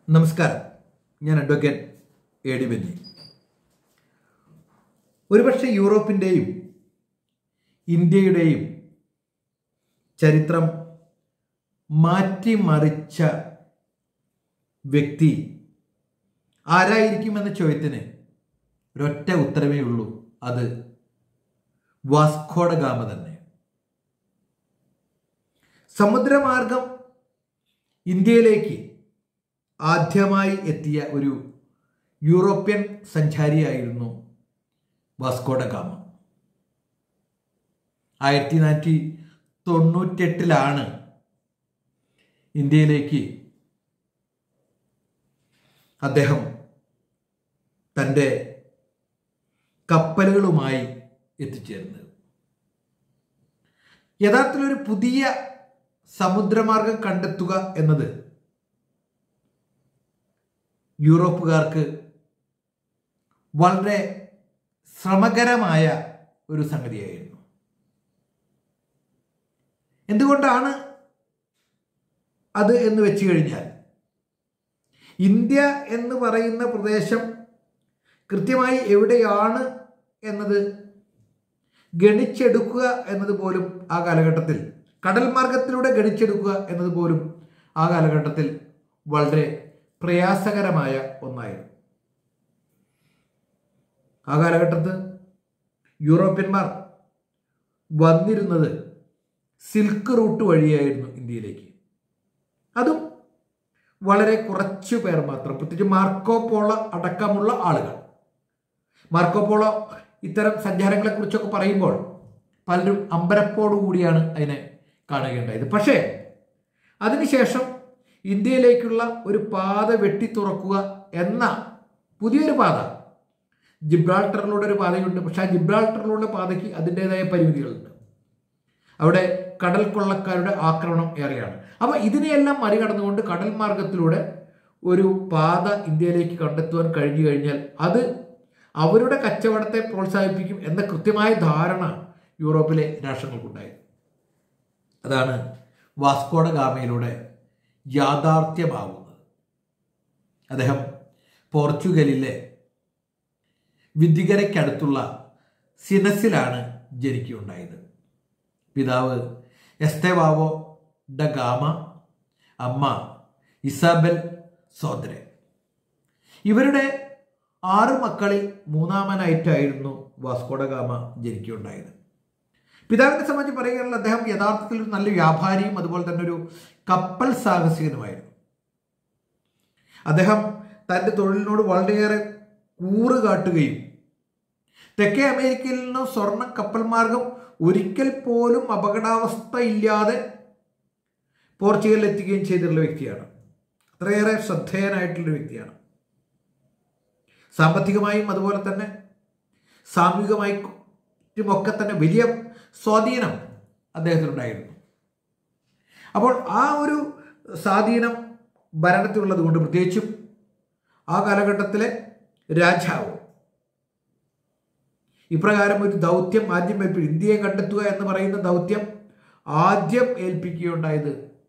നമസ്കാരം ഞാൻ advocate A D Benny ഒരുപക്ഷെ യൂറോപ്പിൻ്റെയും ഇന്ത്യയുടെയും ചരിത്രം മാറ്റിമറിച്ച വ്യക്തി ആരായിരിക്കുമെന്ന ചോദ്യത്തിന് ഒരൊറ്റ ഉത്തരമേ ഉള്ളൂ അത് വാസ്കോഡ ഗാമ തന്നെ സമുദ്രമാർഗം ഇന്ത്യയിലേക്ക് ആദ്യമായി എത്തിയ ഒരു യൂറോപ്യൻ സഞ്ചാരിയായിരുന്നു വാസ്കോഡ ഗാമ ആയിരത്തി തൊള്ളായിരത്തി തൊണ്ണൂറ്റെട്ടിലാണ് ഇന്ത്യയിലേക്ക് അദ്ദേഹം തൻ്റെ കപ്പലുകളുമായി എത്തിച്ചേർന്നത് യഥാർത്ഥത്തിലൊരു പുതിയ സമുദ്രമാർഗം കണ്ടെത്തുക എന്നത് യൂറോപ്പുകാർക്ക് വളരെ ശ്രമകരമായ ഒരു സംഗതിയായിരുന്നു എന്തുകൊണ്ടാണ് അത് എന്ന് വെച്ച് കഴിഞ്ഞാൽ ഇന്ത്യ എന്ന് പറയുന്ന പ്രദേശം കൃത്യമായി എവിടെയാണ് എന്നത് ഗണിച്ചെടുക്കുക എന്നത് പോലും ആ കാലഘട്ടത്തിൽ കടൽ മാർഗത്തിലൂടെ ഗണിച്ചെടുക്കുക എന്നത് പോലും ആ കാലഘട്ടത്തിൽ വളരെ പ്രയാസകരമായ ഒന്നായിരുന്നു ആ കാലഘട്ടത്ത് യൂറോപ്യന്മാർ വന്നിരുന്നത് സിൽക്ക് റൂട്ട് വഴിയായിരുന്നു ഇന്ത്യയിലേക്ക് അതും വളരെ കുറച്ചു പേർ മാത്രം പ്രത്യേകിച്ച് മാർക്കോ പോള അടക്കമുള്ള ആളുകൾ മാർക്കോ പോളോ ഇത്തരം സഞ്ചാരങ്ങളെക്കുറിച്ചൊക്കെ പറയുമ്പോൾ പലരും അമ്പരപ്പോടു കൂടിയാണ് അതിനെ കാണുകയുണ്ടായത് പക്ഷേ അതിനുശേഷം ഇന്ത്യയിലേക്കുള്ള ഒരു പാത വെട്ടി തുറക്കുക എന്ന പുതിയൊരു പാത ജിബ്രാൾട്ടറിലൂടെ ഒരു പാതയുണ്ട് പക്ഷെ ആ ജിബ്രാൾട്ടറിലൂടെ പാതയ്ക്ക് അതിൻ്റെതായ പരിമിതികളുണ്ട് അവിടെ കടൽ കൊള്ളക്കാരുടെ ആക്രമണം ഏറെയാണ് അപ്പോൾ ഇതിനെയെല്ലാം മറികടന്നുകൊണ്ട് കടൽ മാർഗത്തിലൂടെ ഒരു പാത ഇന്ത്യയിലേക്ക് കണ്ടെത്തുവാൻ കഴിഞ്ഞു കഴിഞ്ഞാൽ അത് അവരുടെ കച്ചവടത്തെ പ്രോത്സാഹിപ്പിക്കും എന്ന കൃത്യമായ ധാരണ യൂറോപ്പിലെ രാഷ്ട്രങ്ങൾക്കുണ്ടായിരുന്നു അതാണ് വാസ്കോഡ ഗാമയിലൂടെ യാഥാർത്ഥ്യമാകുന്നത് അദ്ദേഹം പോർച്ചുഗലിലെ വിധികരയ്ക്കടുത്തുള്ള സിനസിലാണ് ജനിക്കുകയുണ്ടായത് പിതാവ് എസ്തേവാവോ ഡ ഗാമ അമ്മ ഇസാബൽ സോദ്രെ ഇവരുടെ ആറ് മക്കളിൽ മൂന്നാമനായിട്ടായിരുന്നു വാസ്കോഡ ഗാമ ജനിക്കുകയുണ്ടായത് പിതാവിനെ സംബന്ധിച്ച് പറയുകയാണെങ്കിൽ അദ്ദേഹം യഥാർത്ഥത്തിൽ ഒരു നല്ല വ്യാപാരിയും അതുപോലെ തന്നെ ഒരു കപ്പൽ സാഹസികനുമായിരുന്നു അദ്ദേഹം തൻ്റെ തൊഴിലിനോട് വളരെയേറെ കൂറ് കാട്ടുകയും തെക്കേ അമേരിക്കയിൽ നിന്ന് സ്വർണ്ണ കപ്പൽ മാർഗം ഒരിക്കൽ പോലും അപകടാവസ്ഥ ഇല്ലാതെ പോർച്ചുഗലിൽ എത്തിക്കുകയും ചെയ്തിട്ടുള്ള വ്യക്തിയാണ് അത്രയേറെ ശ്രദ്ധേയനായിട്ടുള്ള വ്യക്തിയാണ് സാമ്പത്തികമായും അതുപോലെ തന്നെ സാമൂഹികമായും ഒക്കെ തന്നെ വലിയ സ്വാധീനം അദ്ദേഹത്തിനുണ്ടായിരുന്നു അപ്പോൾ ആ ഒരു സ്വാധീനം ഭരണത്തിലുള്ളത് കൊണ്ട് പ്രത്യേകിച്ചും ആ കാലഘട്ടത്തിലെ രാജാവ് ഇപ്രകാരം ഒരു ദൗത്യം ആദ്യം ഏൽപ്പിക്കും ഇന്ത്യയെ കണ്ടെത്തുക എന്ന് പറയുന്ന ദൗത്യം ആദ്യം ഏൽപ്പിക്കുകയുണ്ടായത്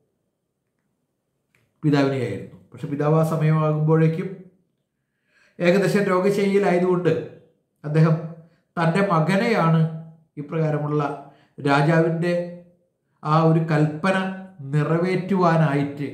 പിതാവിനെയായിരുന്നു പക്ഷെ പിതാവ് ആ സമയമാകുമ്പോഴേക്കും ഏകദേശം രോഗശൈലിയിലായതുകൊണ്ട് അദ്ദേഹം തൻ്റെ മകനെയാണ് ഇപ്രകാരമുള്ള രാജാവിൻ്റെ ആ ഒരു കൽപ്പന നിറവേറ്റുവാനായിട്ട്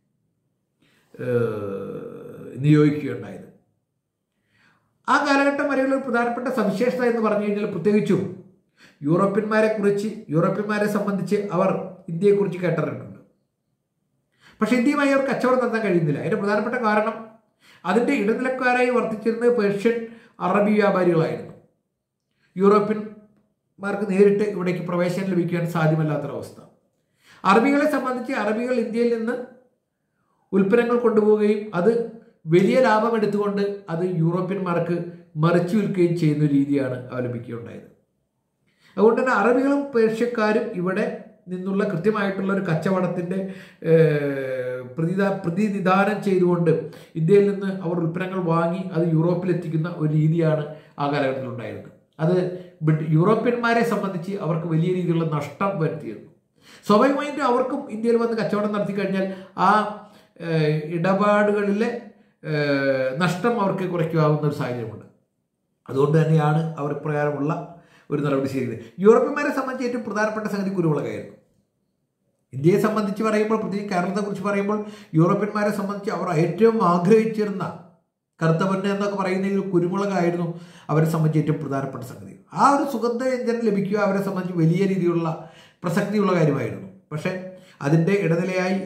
നിയോഗിക്കുകയുണ്ടായത് ആ കാലഘട്ടം വരെയുള്ള ഒരു പ്രധാനപ്പെട്ട സവിശേഷത എന്ന് പറഞ്ഞു കഴിഞ്ഞാൽ പ്രത്യേകിച്ചും യൂറോപ്യന്മാരെ കുറിച്ച് യൂറോപ്യന്മാരെ സംബന്ധിച്ച് അവർ ഇന്ത്യയെക്കുറിച്ച് കേട്ടറിഞ്ഞിട്ടുണ്ട് പക്ഷെ ഇന്ത്യയുമായി അവർ കച്ചവടം നടത്താൻ കഴിയുന്നില്ല അതിൻ്റെ പ്രധാനപ്പെട്ട കാരണം അതിൻ്റെ ഇടനിലക്കാരായി വർത്തിച്ചിരുന്നത് പേർഷ്യൻ അറബി വ്യാപാരികളായിരുന്നു യൂറോപ്യന്മാർക്ക് നേരിട്ട് ഇവിടേക്ക് പ്രവേശനം ലഭിക്കുവാൻ സാധ്യമല്ലാത്തൊരവസ്ഥ അറബികളെ സംബന്ധിച്ച് അറബികൾ ഇന്ത്യയിൽ നിന്ന് ഉൽപ്പന്നങ്ങൾ കൊണ്ടുപോവുകയും അത് വലിയ ലാഭം എടുത്തുകൊണ്ട് അത് യൂറോപ്യന്മാർക്ക് മറിച്ചു വിൽക്കുകയും ചെയ്യുന്ന രീതിയാണ് അവലംബിക്കുകയുണ്ടായത് അതുകൊണ്ട് തന്നെ അറബികളും പേർഷ്യക്കാരും ഇവിടെ നിന്നുള്ള കൃത്യമായിട്ടുള്ള ഒരു കച്ചവടത്തിൻ്റെ പ്രതിദാ പ്രതിനിധാനം ചെയ്തുകൊണ്ട് ഇന്ത്യയിൽ നിന്ന് അവർ ഉൽപ്പന്നങ്ങൾ വാങ്ങി അത് യൂറോപ്പിൽ എത്തിക്കുന്ന ഒരു രീതിയാണ് ആ കാലഘട്ടത്തിൽ ഉണ്ടായിരുന്നത് അത് യൂറോപ്യന്മാരെ സംബന്ധിച്ച് അവർക്ക് വലിയ രീതിയിലുള്ള നഷ്ടം വരുത്തിയിരുന്നു സ്വാഭാവികമായിട്ടും അവർക്കും ഇന്ത്യയിൽ വന്ന് കച്ചവടം നടത്തി കഴിഞ്ഞാൽ ആ ഏഹ്, ഇടപാടുകളിലെ ഏഹ്, നഷ്ടം അവർക്ക് കുറയ്ക്കാവുന്ന ഒരു സാഹചര്യമുണ്ട് അതുകൊണ്ട് തന്നെയാണ് അവർ ഇപ്രകാരമുള്ള ഒരു നടപടി സ്വീകരിക്കുന്നത് യൂറോപ്യന്മാരെ സംബന്ധിച്ച് ഏറ്റവും പ്രധാനപ്പെട്ട സംഗതി കുരുമുളകായിരുന്നു ഇന്ത്യയെ സംബന്ധിച്ച് പറയുമ്പോൾ പ്രത്യേകിച്ച് കേരളത്തെ കുറിച്ച് പറയുമ്പോൾ യൂറോപ്യന്മാരെ സംബന്ധിച്ച് അവർ ഏറ്റവും ആഗ്രഹിച്ചിരുന്ന കറുത്ത പൊന്ന് എന്നൊക്കെ പറയുന്ന ഈ ഒരു കുരുമുളകായിരുന്നു അവരെ സംബന്ധിച്ച് ഏറ്റവും പ്രധാനപ്പെട്ട സംഗതി ആ ഒരു സുഗന്ധവ്യഞ്ജനം ലഭിക്കുക അവരെ സംബന്ധിച്ച് വലിയ രീതിയിലുള്ള പ്രസക്തിയുള്ള കാര്യമായിരുന്നു പക്ഷേ അതിൻ്റെ ഇടനിലയായി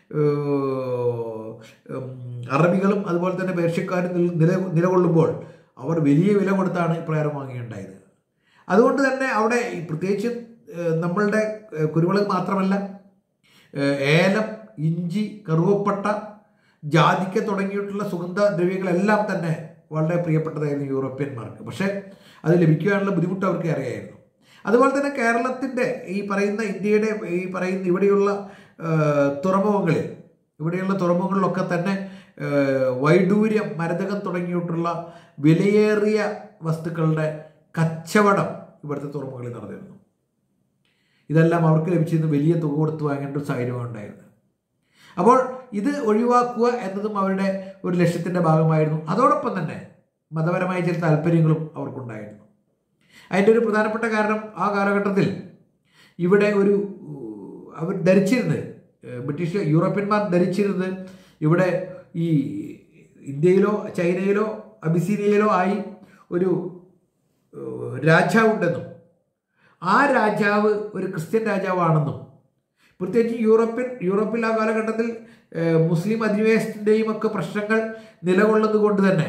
ഏഹ്, ഉം, അറബികളും അതുപോലെ തന്നെ പേർഷ്യക്കാരും നിൽ- നില നിലകൊള്ളുമ്പോൾ അവർ വലിയ വില കൊടുത്താണ് ഇപ്രകാരം വാങ്ങിയുണ്ടായത് അതുകൊണ്ട് തന്നെ അവിടെ ഈ പ്രത്യേകിച്ച് ഏഹ്, നമ്മളുടെ ഏഹ്, കുരുമുളക് മാത്രമല്ല ഏഹ്, ഏലം ഇഞ്ചി കറുവപ്പട്ട ജാതിക്ക തുടങ്ങിയിട്ടുള്ള സുഗന്ധ ദ്രവ്യങ്ങളെല്ലാം തന്നെ വളരെ പ്രിയപ്പെട്ടതായിരുന്നു യൂറോപ്യന്മാർക്ക് പക്ഷേ അത് ലഭിക്കുവാനുള്ള ബുദ്ധിമുട്ട് അവർക്ക് അറിയായിരുന്നു അതുപോലെ തന്നെ കേരളത്തിൻ്റെ ഈ പറയുന്ന ഇന്ത്യയുടെ ഈ പറയുന്ന ഇവിടെയുള്ള ഏഹ്, തുറമുഖങ്ങളിൽ ഇവിടെയുള്ള തുറമുഖങ്ങളിലൊക്കെ തന്നെ ഏഹ്, വൈഡൂര്യം മരതകം തുടങ്ങിയിട്ടുള്ള വിലയേറിയ വസ്തുക്കളുടെ കച്ചവടം ഇവിടുത്തെ തുറമുഖങ്ങളിൽ നടന്നിരുന്നു ഇതെല്ലാം അവർക്ക് ലഭിച്ചിരുന്ന വലിയ തുക കൊടുത്ത് വാങ്ങേണ്ട ഒരു സാഹചര്യമാണ് ഉണ്ടായിരുന്നത് അപ്പോൾ ഇത് ഒഴിവാക്കുക എന്നതും അവരുടെ ഒരു ലക്ഷ്യത്തിൻ്റെ ഭാഗമായിരുന്നു അതോടൊപ്പം തന്നെ മതപരമായ ചില താല്പര്യങ്ങളും അവർക്കുണ്ടായിരുന്നു അതിൻ്റെ ഒരു പ്രധാനപ്പെട്ട കാരണം ആ കാലഘട്ടത്തിൽ ഇവിടെ ഒരു ഉം, അവർ ധരിച്ചിരുന്നത് ഏഹ്, ബ്രിട്ടീഷ് യൂറോപ്യന്മാർ ധരിച്ചിരുന്നത് ഇവിടെ ഈ ഇന്ത്യയിലോ ചൈനയിലോ അബിസീനിയയിലോ ആയി ഒരു ഏഹ്, രാജാവുണ്ടെന്നും ആ രാജാവ് ഒരു ക്രിസ്ത്യൻ രാജാവാണെന്നും പ്രത്യേകിച്ച് യൂറോപ്യൻ യൂറോപ്പിൽ ആ കാലഘട്ടത്തിൽ ഏഹ്, മുസ്ലിം അധിനിവേശത്തിൻ്റെയും ഒക്കെ പ്രശ്നങ്ങൾ നിലകൊള്ളുന്നത് കൊണ്ട് തന്നെ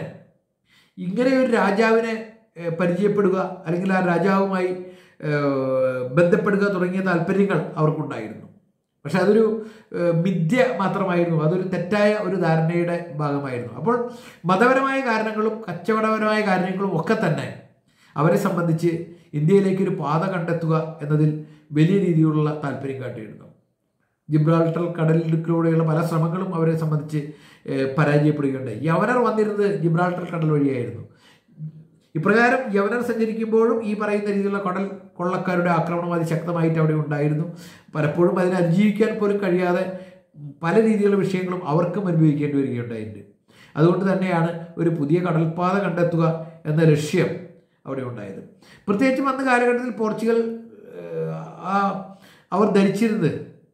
ഇങ്ങനെ ഒരു രാജാവിനെ ഏഹ്, പരിചയപ്പെടുക അല്ലെങ്കിൽ ആ രാജാവുമായി ഏഹ്, ബന്ധപ്പെടുക തുടങ്ങിയ താല്പര്യങ്ങൾ അവർക്കുണ്ടായിരുന്നു പക്ഷെ അതൊരു ഏഹ്, മിഥ്യ മാത്രമായിരുന്നു അതൊരു തെറ്റായ ഒരു ധാരണയുടെ ഭാഗമായിരുന്നു അപ്പോൾ മതപരമായ കാരണങ്ങളും കച്ചവടപരമായ കാര്യങ്ങളും ഒക്കെ തന്നെ അവരെ സംബന്ധിച്ച് ഇന്ത്യയിലേക്ക് ഒരു പാത കണ്ടെത്തുക എന്നതിൽ വലിയ രീതിയിലുള്ള താല്പര്യം കാട്ടിയിരുന്നു ജിബ്രാൾട്ടർ കടലിലൂടെയുള്ള പല ശ്രമങ്ങളും അവരെ സംബന്ധിച്ച് ഏഹ്, പരാജയപ്പെടുകയുണ്ടായി യവനർ വന്നിരുന്നത് ജിബ്രാൾട്ടർ കടൽ വഴിയായിരുന്നു ഇപ്രകാരം യവനർ സഞ്ചരിക്കുമ്പോഴും ഈ പറയുന്ന രീതിയിലുള്ള കടൽ കൊള്ളക്കാരുടെ ആക്രമണം അതിശക്തമായിട്ട് അവിടെ ഉണ്ടായിരുന്നു പലപ്പോഴും അതിനെ അതിജീവിക്കാൻ പോലും കഴിയാതെ പല രീതിയിലുള്ള വിഷയങ്ങളും അവർക്കും അനുഭവിക്കേണ്ടി വരികയുണ്ടായിട്ടുണ്ട് അതുകൊണ്ട് തന്നെയാണ് ഒരു പുതിയ കടൽപ്പാത കണ്ടെത്തുക എന്ന ലക്ഷ്യം അവിടെ ഉണ്ടായത് പ്രത്യേകിച്ചും അന്ന് കാലഘട്ടത്തിൽ പോർച്ചുഗൽ ഏഹ്, ആ അവർ ധരിച്ചിരുന്നത്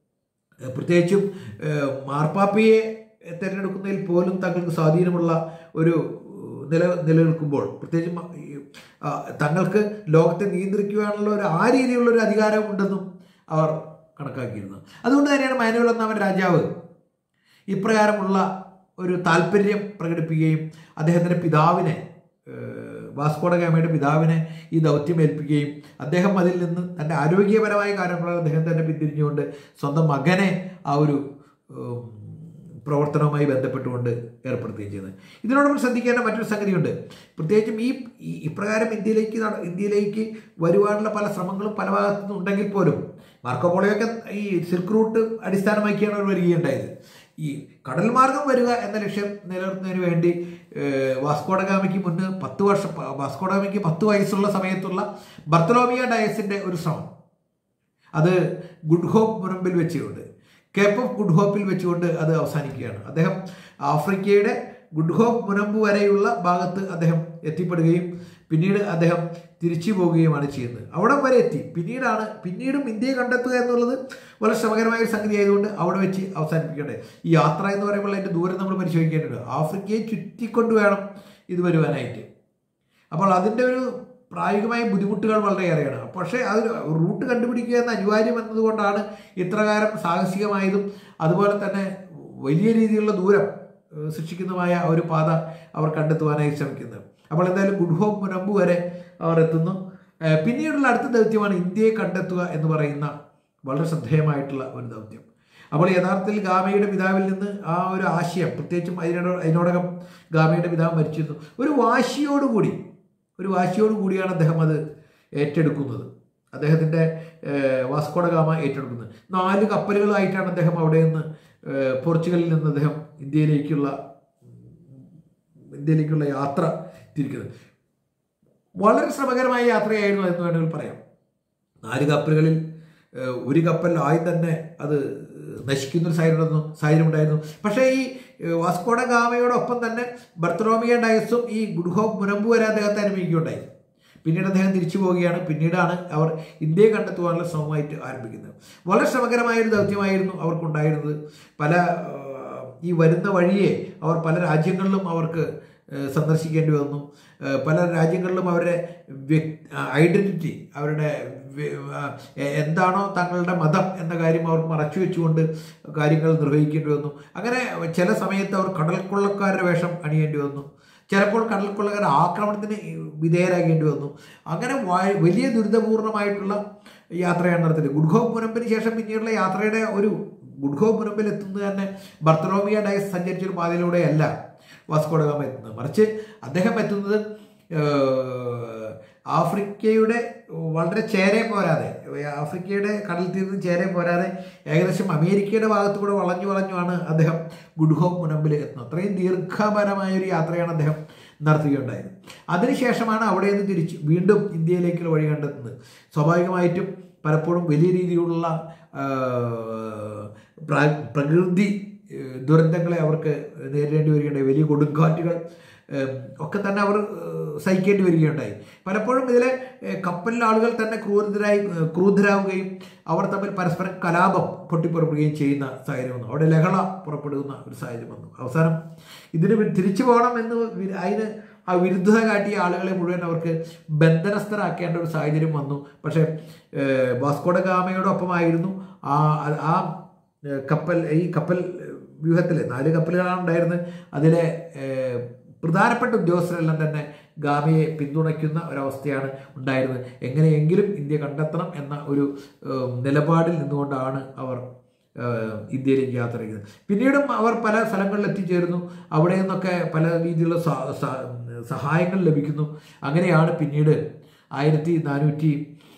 ഏഹ്, പ്രത്യേകിച്ചും ഏഹ്, മാർപ്പാപ്പയെ തിരഞ്ഞെടുക്കുന്നതിൽ പോലും തങ്ങൾക്ക് സ്വാധീനമുള്ള ഒരു ഏഹ്, നില നിലനിൽക്കുമ്പോൾ പ്രത്യേകിച്ചും ഈ, ആ, തങ്ങൾക്ക് ലോകത്തെ നിയന്ത്രിക്കുവാനുള്ള ഒരു ആ രീതിയിലുള്ള ഒരു അധികാരം ഉണ്ടെന്നും അവർ കണക്കാക്കിയിരുന്നു അതുകൊണ്ട് തന്നെയാണ് മാനുവൽ ഒന്നാമൻ രാജാവ് ഇപ്രകാരമുള്ള ഒരു താല്പര്യം പ്രകടിപ്പിക്കുകയും അദ്ദേഹത്തിൻ്റെ പിതാവിനെ ഏഹ്, വാസ്കോഡ ഗാമയുടെ പിതാവിനെ ഈ ദൗത്യം ഏൽപ്പിക്കുകയും അദ്ദേഹം അതിൽ നിന്ന് തൻ്റെ ആരോഗ്യപരമായ കാര്യങ്ങളാൽ അദ്ദേഹം തന്നെ പിന്തിരിഞ്ഞുകൊണ്ട് സ്വന്തം മകനെ ആ ഒരു ഉം, പ്രവർത്തനവുമായി ബന്ധപ്പെട്ടുകൊണ്ട് ഏർപ്പെടുത്തുകയും ചെയ്യുന്നത് ഇതിനോടൊപ്പം ശ്രദ്ധിക്കേണ്ട മറ്റൊരു സംഗതിയുണ്ട് പ്രത്യേകിച്ചും ഈ ഈ- ഇപ്രകാരം ഇന്ത്യയിലേക്ക് നട- ഇന്ത്യയിലേക്ക് വരുവാനുള്ള പല ശ്രമങ്ങളും പല ഭാഗത്തു നിന്നുണ്ടെങ്കിൽ പോലും മാർക്കോപോളയൊക്കെ ഈ സിൽക്ക് റൂട്ട് അടിസ്ഥാനമാക്കിയാണ് അവർ വരികയുണ്ടായത് ഈ കടൽ മാർഗം വരിക എന്ന ലക്ഷ്യം നിലനിർത്തുന്നതിന് വേണ്ടി ഏഹ്, വാസ്കോഡഗാമിക്ക് മുന്ന് പത്ത് വർഷം വാസ്കോഡഗാമിക്ക് പത്ത് വയസ്സുള്ള സമയത്തുള്ള ബർത്തലോമിയ ഡയസിൻ്റെ ഒരു ശ്രമം അത് ഗുഡ് ഹോപ്പ് മുനമ്പിൽ വെച്ചുകൊണ്ട് കേപ്പ് ഓഫ് ഗുഡ് ഹോപ്പിൽ വെച്ചുകൊണ്ട് അത് അവസാനിക്കുകയാണ് അദ്ദേഹം ആഫ്രിക്കയുടെ ഗുഡ് ഹോപ്പ് മുനമ്പ് വരെയുള്ള ഭാഗത്ത് അദ്ദേഹം എത്തിപ്പെടുകയും പിന്നീട് അദ്ദേഹം തിരിച്ചു പോവുകയുമാണ് ചെയ്യുന്നത് അവിടെ വരെ എത്തി പിന്നീടാണ് പിന്നീടും ഇന്ത്യയെ കണ്ടെത്തുക എന്നുള്ളത് വളരെ ശ്രമകരമായ ഒരു സംഗതി ആയതുകൊണ്ട് അവിടെ വെച്ച് അവസാനിപ്പിക്കേണ്ടത് ഈ യാത്ര എന്ന് പറയുമ്പോൾ അതിൻ്റെ ദൂരം നമ്മൾ പരിശോധിക്കേണ്ടത് ആഫ്രിക്കയെ ചുറ്റിക്കൊണ്ട് വേണം ഇത് വരുവാനായിട്ട് അപ്പോൾ അതിൻ്റെ ഒരു പ്രായോഗികമായ ബുദ്ധിമുട്ടുകൾ വളരെയേറെയാണ് പക്ഷേ അത് റൂട്ട് കണ്ടുപിടിക്കുക എന്ന അനിവാര്യം എന്നതുകൊണ്ടാണ് ഇത്രകാലം സാഹസികമായതും അതുപോലെ തന്നെ വലിയ രീതിയിലുള്ള ദൂരം ഏഹ്, സൃഷ്ടിക്കുന്നതുമായ ഒരു പാത അവർ കണ്ടെത്തുവാനായി ശ്രമിക്കുന്നത് അപ്പോൾ എന്തായാലും ഗുഡ് ഹോപ്പ് മുനമ്പ് വരെ അവർ എത്തുന്നു ഏഹ്, പിന്നീടുള്ള അടുത്ത ദൗത്യമാണ് ഇന്ത്യയെ കണ്ടെത്തുക എന്ന് പറയുന്ന വളരെ ശ്രദ്ധേയമായിട്ടുള്ള ഒരു ദൗത്യം അപ്പോൾ യഥാർത്ഥത്തിൽ ഗാമയുടെ പിതാവിൽ നിന്ന് ആ ഒരു ആശയം പ്രത്യേകിച്ചും അതിനോട് അതിനോടകം ഗാമയുടെ പിതാവ് മരിച്ചിരുന്നു ഒരു വാശിയോടുകൂടി ഒരു വാശിയോട് കൂടിയാണ് അദ്ദേഹം അത് ഏറ്റെടുക്കുന്നത് അദ്ദേഹത്തിൻ്റെ വാസ്കോഡ ഗാമ ഏറ്റെടുക്കുന്നത് നാല് കപ്പലുകളായിട്ടാണ് അദ്ദേഹം അവിടെ നിന്ന് ഏഹ്, പോർച്ചുഗലിൽ നിന്ന് അദ്ദേഹം ഇന്ത്യയിലേക്കുള്ള ഇന്ത്യയിലേക്കുള്ള യാത്ര തിരിക്കുന്നത് വളരെ ശ്രമകരമായ യാത്രയായിരുന്നു എന്ന് വേണമെങ്കിൽ പറയാം നാല് കപ്പലുകളിൽ ഏഹ്, ഒരു കപ്പൽ ആയി തന്നെ അത് നശിക്കുന്ന ഒരു സാഹചര്യം സാഹചര്യം ഉണ്ടായിരുന്നു പക്ഷേ ഈ ഏഹ്, വാസ്കോഡ ഗാമയോടൊപ്പം തന്നെ ബർത്തലോമിയ ഡയസും ഈ ഗുഡ്ഹോപ്പ് മുനമ്പ് വരെ അദ്ദേഹത്തെ അനുഭവിക്കുകയുണ്ടായി പിന്നീട് അദ്ദേഹം തിരിച്ചു പോവുകയാണ് പിന്നീടാണ് അവർ ഇന്ത്യയെ കണ്ടെത്തുവാനുള്ള ശ്രമമായിട്ട് ആരംഭിക്കുന്നത് വളരെ ശ്രമകരമായ ഒരു ദൗത്യമായിരുന്നു അവർക്കുണ്ടായിരുന്നത് പല ഏഹ്, ഈ വരുന്ന വഴിയെ അവർ പല രാജ്യങ്ങളിലും അവർക്ക് ഏഹ്, സന്ദർശിക്കേണ്ടി വന്നു ഏഹ്, പല രാജ്യങ്ങളിലും അവരുടെ ഐഡന്റിറ്റി അവരുടെ വ്യ- ആ, എ- എന്താണോ തങ്ങളുടെ മതം എന്ന കാര്യം അവർ മറച്ചു വെച്ചുകൊണ്ട് കാര്യങ്ങൾ നിർവഹിക്കേണ്ടി വന്നു അങ്ങനെ ചില സമയത്ത് അവർ കടൽക്കൊള്ളക്കാരുടെ വേഷം അണിയേണ്ടി വന്നു ചിലപ്പോൾ കടൽക്കൊള്ളക്കാർ ആക്രമണത്തിന് വിധേയരാകേണ്ടി വന്നു അങ്ങനെ വ- വലിയ ദുരിതപൂർണമായിട്ടുള്ള യാത്രയാണ് നടത്തിയത് ഗുഡ്ഹോം മുനമ്പിന് ശേഷം പിന്നീടുള്ള യാത്രയുടെ ഒരു ഗുഡ്ഹോം മുനമ്പിൽ എത്തുന്നത് തന്നെ ബർത്തലോമിയ ഡയസ് സഞ്ചരിച്ചൊരു പാതയിലൂടെയല്ല വാസ്കോഡ ഗാമ എത്തുന്നത് മറിച്ച് അദ്ദേഹം എത്തുന്നത് ഏഹ്, ആഫ്രിക്കയുടെ വളരെ ചേരെ പോരാതെ ആഫ്രിക്കയുടെ കടൽ തീർന്ന് ചേരെ പോരാതെ ഏകദേശം അമേരിക്കയുടെ ഭാഗത്തുകൂടെ വളഞ്ഞു വളഞ്ഞുമാണ് അദ്ദേഹം ഗുഡ്ഹോം മുനമ്പിൽ എത്തുന്നത് അത്രയും ദീർഘപരമായ ഒരു യാത്രയാണ് അദ്ദേഹം നടത്തുകയുണ്ടായത് അതിനുശേഷമാണ് അവിടെ നിന്ന് തിരിച്ച് വീണ്ടും ഇന്ത്യയിലേക്കുള്ള വഴി കണ്ടെത്തുന്നത് സ്വാഭാവികമായിട്ടും പലപ്പോഴും വലിയ രീതിയിലുള്ള ആ, പ്ര- പ്രകൃതി ഏഹ്, ദുരന്തങ്ങളെ അവർക്ക് നേരിടേണ്ടി വരികയുണ്ടായി വലിയ കൊടുങ്കാറ്റുകൾ ഏഹ്, ഒക്കെ തന്നെ അവർ ഏഹ്, സഹിക്കേണ്ടി വരികയുണ്ടായി പലപ്പോഴും ഇതിലെ ഏഹ്, കപ്പലിലെ ആളുകൾ തന്നെ ക്രൂരതരായി ഏഹ്, ക്രൂദ്ധരാവുകയും അവർ തമ്മിൽ പരസ്പരം കലാപം പൊട്ടിപ്പുറപ്പെടുകയും ചെയ്യുന്ന സാഹചര്യം വന്നു അവിടെ ലഹള പുറപ്പെടുന്ന ഒരു സാഹചര്യം വന്നു അവസാനം ഇതിന് വി- തിരിച്ചു പോകണം എന്ന് വി- അതിന് ആ വിരുദ്ധത കാട്ടിയ ആളുകളെ മുഴുവൻ അവർക്ക് ബന്ധനസ്ഥരാക്കേണ്ട ഒരു സാഹചര്യം വന്നു പക്ഷേ ഏഹ്, വാസ്കോഡ ഗാമയോടൊപ്പമായിരുന്നു ആ ആ ഏഹ്, കപ്പൽ ഈ കപ്പൽ വ്യൂഹത്തിൽ നാല് കപ്പലുകളാണ് ഉണ്ടായിരുന്നത് അതിലെ ഏഹ്, പ്രധാനപ്പെട്ട ഉദ്യോഗസ്ഥരെല്ലാം തന്നെ ഗാമിയെ പിന്തുണയ്ക്കുന്ന ഒരവസ്ഥയാണ് ഉണ്ടായിരുന്നത് എങ്ങനെയെങ്കിലും ഇന്ത്യ കണ്ടെത്തണം എന്ന ഒരു ഏഹ്, നിലപാടിൽ നിന്നുകൊണ്ടാണ് അവർ ഏഹ്, ഇന്ത്യയിലേക്ക് യാത്ര ചെയ്യുന്നത് പിന്നീടും അവർ പല സ്ഥലങ്ങളിൽ എത്തിച്ചേരുന്നു അവിടെ നിന്നൊക്കെ പല രീതിയിലുള്ള സ- സ- സഹായങ്ങൾ ലഭിക്കുന്നു അങ്ങനെയാണ് പിന്നീട് ആയിരത്തി നാനൂറ്റി